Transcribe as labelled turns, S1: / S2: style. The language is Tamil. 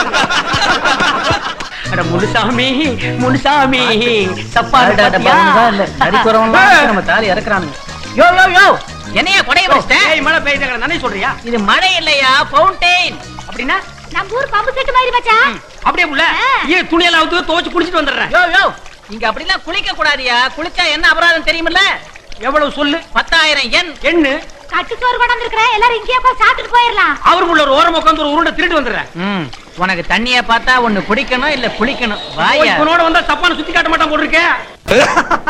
S1: அட முனுசாமி முனுசாமி தப்பா
S2: அட, அட, பாருங்க, இல்ல, நடிப்பு வரவன்லாம் வந்து நம்ம தாலி இறக்குறானுங்க
S3: யோ யோ யோ என்னையா கொடைய வச்சிட்டேன்
S1: ஏய் மழை பெய்யுது நானே சொல்றியா
S3: இது மழை இல்லையா ஃபவுண்டெயின்
S1: அப்படின்னா
S4: நம்ம ஊர் பம்பு செட்டு மாதிரி மச்சான்
S1: அப்படியே புள்ள ஏன் துணியெல்லாம் அவுத்து துவைச்சு குளிச்சிட்டு வந்துடுறேன்
S3: யோ யோ இங்க அப்படிலாம் குளிக்க கூடாதியா குளிச்சா என்ன அபராதம் தெரியுமில்ல
S1: எவ்வளவு சொல்லு
S3: பத்தாயிரம் எண்
S1: எண்ணு
S4: கட்டு சோறு கொண்டு இருக்கிறேன் எல்லாரும் இங்கேயே போய் சாப்பிட்டுட்டு போயிடலாம்
S1: அவருக்குள்ள ஒரு ஓரம் உட்காந்து ஒரு உருண்டை திருட்டு வந்துடுறேன்
S3: ம் உனக்கு தண்ணிய பார்த்தா ஒண்ணு குடிக்கணும் இல்ல குளிக்கணும் வாயா
S1: இவனோட வந்தா தப்பான சுத்தி காட்ட மாட்டான் போட்டிருக்கேன்